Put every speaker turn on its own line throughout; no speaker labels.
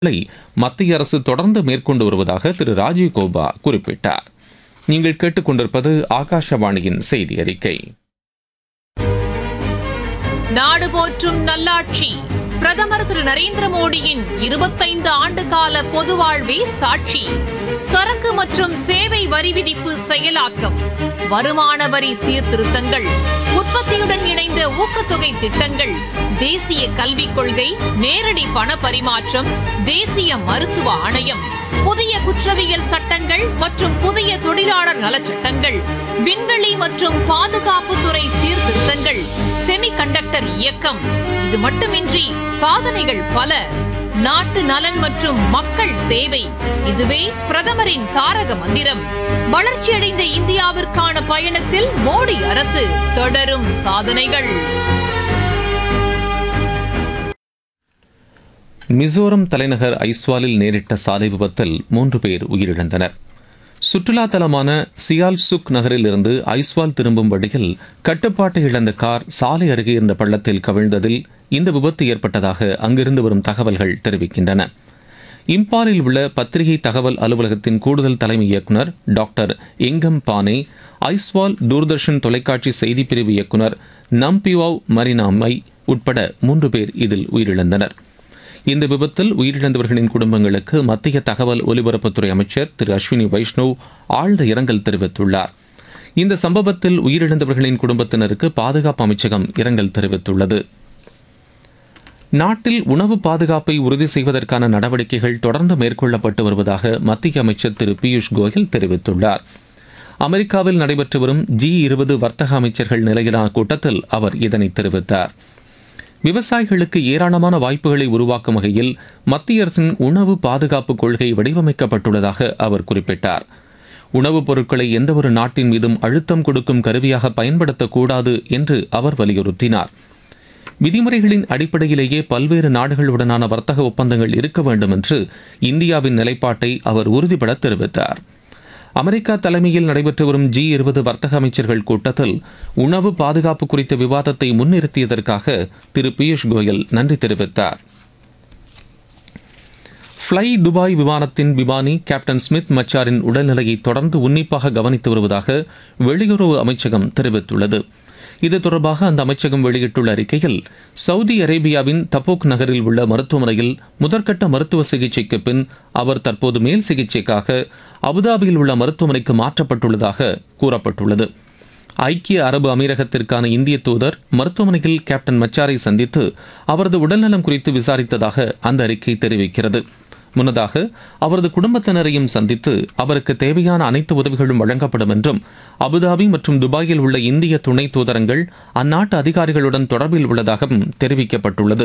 களை மத்திய அரசு தொடர்ந்து மேற்கொண்டு வருவதாக திரு ராஜீவ் கௌபா குறிப்பிட்டார் நீங்கள் கேட்டுக்கொண்டிருப்பது ஆகாஷவாணியின் செய்தி அறிக்கை
நாடு போற்றும் நல்லாட்சி பிரதமர் திரு நரேந்திர மோடியின் இருபத்தைந்து ஆண்டு கால பொது வாழ்வே சாட்சி சரக்கு மற்றும் சேவை வரி விதிப்பு செயலாக்கம் வருமான வரி சீர்திருத்தங்கள் உற்பத்தியுடன் இணைந்த ஊக்கத்தொகை திட்டங்கள் தேசிய கல்விக் கொள்கை நேரடி பண பரிமாற்றம் தேசிய மருத்துவ ஆணையம் புதிய குற்றவியல் சட்டங்கள் மற்றும் புதிய தொழிலாளர் நலச்சட்டங்கள் விண்வெளி மற்றும் பாதுகாப்புத்துறை சீர்திருத்தங்கள் செமிகண்டக்டர் இயக்கம் இது மட்டுமின்றி சாதனைகள் பல நாட்டு நலன் மற்றும் மக்கள் சேவை இதுவே பிரதமரின் தாரக மந்திரம் வளர்ச்சியடைந்த இந்தியாவிற்கான பயணத்தில் மோடி அரசு தொடரும் சாதனைகள்
மிசோரம் தலைநகர் ஐஸ்வாலில் நேரிட்ட சாலை விபத்தில் மூன்று பேர் உயிரிழந்தனர் சுற்றுலா தலமான சியால் சுக் நகரில் இருந்து ஐஸ்வால் திரும்பும் வழியில் கட்டுப்பாட்டை இழந்த கார் சாலை அருகே இருந்த பள்ளத்தில் கவிழ்ந்ததில் இந்த விபத்து ஏற்பட்டதாக அங்கிருந்து வரும் தகவல்கள் தெரிவிக்கின்றன இம்பாலில் உள்ள பத்திரிகை தகவல் அலுவலகத்தின் கூடுதல் தலைமை இயக்குநர் டாக்டர் எங்கம் பானே ஐஸ்வால் தூர்தர்ஷன் தொலைக்காட்சி செய்திப்பிரிவு இயக்குநர் நம்பிவாவ் மரினாமை உட்பட மூன்று பேர் இதில் உயிரிழந்தனர் இந்த விபத்தில் உயிரிழந்தவர்களின் குடும்பங்களுக்கு மத்திய தகவல் ஒலிபரப்புத்துறை அமைச்சர் திரு அஸ்வினி வைஷ்ணவ் ஆழ்ந்த இரங்கல் தெரிவித்துள்ளார் இந்த சம்பவத்தில் உயிரிழந்தவர்களின் குடும்பத்தினருக்கு பாதுகாப்பு அமைச்சகம் இரங்கல் தெரிவித்துள்ளது நாட்டில் உணவு பாதுகாப்பை உறுதி செய்வதற்கான நடவடிக்கைகள் தொடர்ந்து மேற்கொள்ளப்பட்டு வருவதாக மத்திய அமைச்சர் திரு பியூஷ் கோயல் தெரிவித்துள்ளார் அமெரிக்காவில் நடைபெற்று வரும் ஜி இருபது வர்த்தக அமைச்சர்கள் நிலையிலான கூட்டத்தில் அவர் இதனை தெரிவித்தார் விவசாயிகளுக்கு ஏராளமான வாய்ப்புகளை உருவாக்கும் வகையில் மத்திய அரசின் உணவு பாதுகாப்பு கொள்கை வடிவமைக்கப்பட்டுள்ளதாக அவர் குறிப்பிட்டார் உணவுப் பொருட்களை எந்தவொரு நாட்டின் மீதும் அழுத்தம் கொடுக்கும் கருவியாக பயன்படுத்தக்கூடாது என்று அவர் வலியுறுத்தினார் விதிமுறைகளின் அடிப்படையிலேயே பல்வேறு நாடுகளுடனான வர்த்தக ஒப்பந்தங்கள் இருக்க வேண்டும் என்று இந்தியாவின் நிலைப்பாட்டை அவர் உறுதிபட தெரிவித்தார் அமெரிக்கா தலைமையில் நடைபெற்று வரும் ஜி இருபது வர்த்தக அமைச்சர்கள் கூட்டத்தில் உணவு பாதுகாப்பு குறித்த விவாதத்தை முன்னிறுத்தியதற்காக திரு பியூஷ் கோயல் நன்றி தெரிவித்தார் ஃப்ளை துபாய் விமானத்தின் விமானி கேப்டன் ஸ்மித் மச்சாரின் உடல்நிலையை தொடர்ந்து உன்னிப்பாக கவனித்து வருவதாக வெளியுறவு அமைச்சகம் தெரிவித்துள்ளது இது தொடர்பாக அந்த அமைச்சகம் வெளியிட்டுள்ள அறிக்கையில் சவுதி அரேபியாவின் தபோக் நகரில் உள்ள மருத்துவமனையில் முதற்கட்ட மருத்துவ சிகிச்சைக்கு பின் அவர் தற்போது மேல் சிகிச்சைக்காக அபுதாபியில் உள்ள மருத்துவமனைக்கு மாற்றப்பட்டுள்ளதாக கூறப்பட்டுள்ளது ஐக்கிய அரபு அமீரகத்திற்கான இந்திய தூதர் மருத்துவமனையில் கேப்டன் மச்சாரை சந்தித்து அவரது உடல்நலம் குறித்து விசாரித்ததாக அந்த அறிக்கை தெரிவிக்கிறது முன்னதாக அவரது குடும்பத்தினரையும் சந்தித்து அவருக்கு தேவையான அனைத்து உதவிகளும் வழங்கப்படும் என்றும் அபுதாபி மற்றும் துபாயில் உள்ள இந்திய துணை தூதரங்கள் அந்நாட்டு அதிகாரிகளுடன் தொடர்பில் உள்ளதாகவும் தெரிவிக்கப்பட்டுள்ளது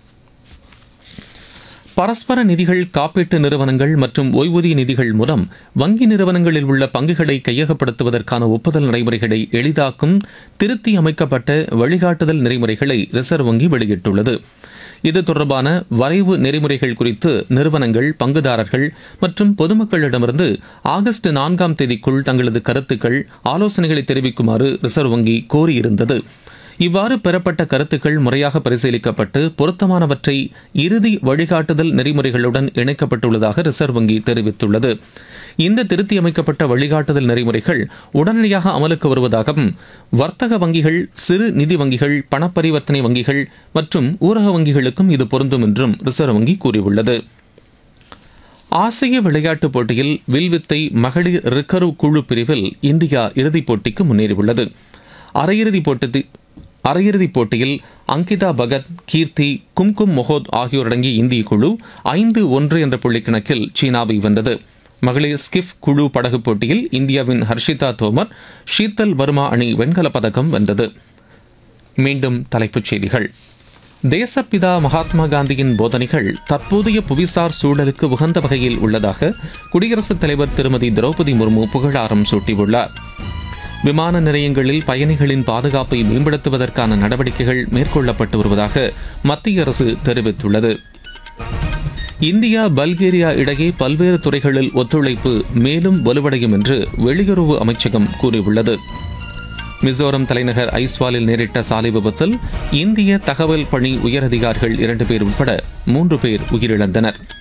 பரஸ்பர நிதிகள் காப்பீட்டு நிறுவனங்கள் மற்றும் ஓய்வூதிய நிதிகள் மூலம் வங்கி நிறுவனங்களில் உள்ள பங்குகளை கையகப்படுத்துவதற்கான ஒப்புதல் நடைமுறைகளை எளிதாக்கும் திருத்தி அமைக்கப்பட்ட வழிகாட்டுதல் நெறிமுறைகளை ரிசர்வ் வங்கி வெளியிட்டுள்ளது இது தொடர்பான வரைவு நெறிமுறைகள் குறித்து நிறுவனங்கள் பங்குதாரர்கள் மற்றும் பொதுமக்களிடமிருந்து ஆகஸ்ட் நான்காம் தேதிக்குள் தங்களது கருத்துக்கள் ஆலோசனைகளை தெரிவிக்குமாறு ரிசர்வ் வங்கி கோரியிருந்தது இவ்வாறு பெறப்பட்ட கருத்துக்கள் முறையாக பரிசீலிக்கப்பட்டு பொருத்தமானவற்றை இறுதி வழிகாட்டுதல் நெறிமுறைகளுடன் இணைக்கப்பட்டுள்ளதாக ரிசர்வ் வங்கி தெரிவித்துள்ளது இந்த திருத்தி அமைக்கப்பட்ட வழிகாட்டுதல் நெறிமுறைகள் உடனடியாக அமலுக்கு வருவதாகவும் வர்த்தக வங்கிகள் சிறு நிதி வங்கிகள் பணப்பரிவர்த்தனை வங்கிகள் மற்றும் ஊரக வங்கிகளுக்கும் இது பொருந்தும் என்றும் ரிசர்வ் வங்கி கூறியுள்ளது ஆசிய விளையாட்டுப் போட்டியில் வில்வித்தை மகளிர் ரிக்கர்வ் குழு பிரிவில் இந்தியா இறுதிப் போட்டிக்கு முன்னேறியுள்ளது அரையிறுதிப் போட்டி அரையிறுதிப் போட்டியில் அங்கிதா பகத் கீர்த்தி கும்கும் மொஹோத் ஆகியோரடங்கிய இந்திய குழு ஐந்து ஒன்று என்ற புள்ளிக்கணக்கில் சீனாவை வென்றது மகளிர் ஸ்கிஃப் குழு படகு போட்டியில் இந்தியாவின் ஹர்ஷிதா தோமர் ஷீத்தல் வர்மா அணி வெண்கலப் பதக்கம் வென்றது மீண்டும் தலைப்புச் செய்திகள் தேசப்பிதா மகாத்மா காந்தியின் போதனைகள் தற்போதைய புவிசார் சூழலுக்கு உகந்த வகையில் உள்ளதாக குடியரசுத் தலைவர் திருமதி திரௌபதி முர்மு புகழாரம் சூட்டியுள்ளார் விமான நிலையங்களில் பயணிகளின் பாதுகாப்பை மேம்படுத்துவதற்கான நடவடிக்கைகள் மேற்கொள்ளப்பட்டு வருவதாக மத்திய அரசு தெரிவித்துள்ளது இந்தியா பல்கேரியா இடையே பல்வேறு துறைகளில் ஒத்துழைப்பு மேலும் வலுவடையும் என்று வெளியுறவு அமைச்சகம் கூறியுள்ளது மிசோரம் தலைநகர் ஐஸ்வாலில் நேரிட்ட சாலை விபத்தில் இந்திய தகவல் பணி உயரதிகாரிகள் இரண்டு பேர் உட்பட மூன்று பேர் உயிரிழந்தனர்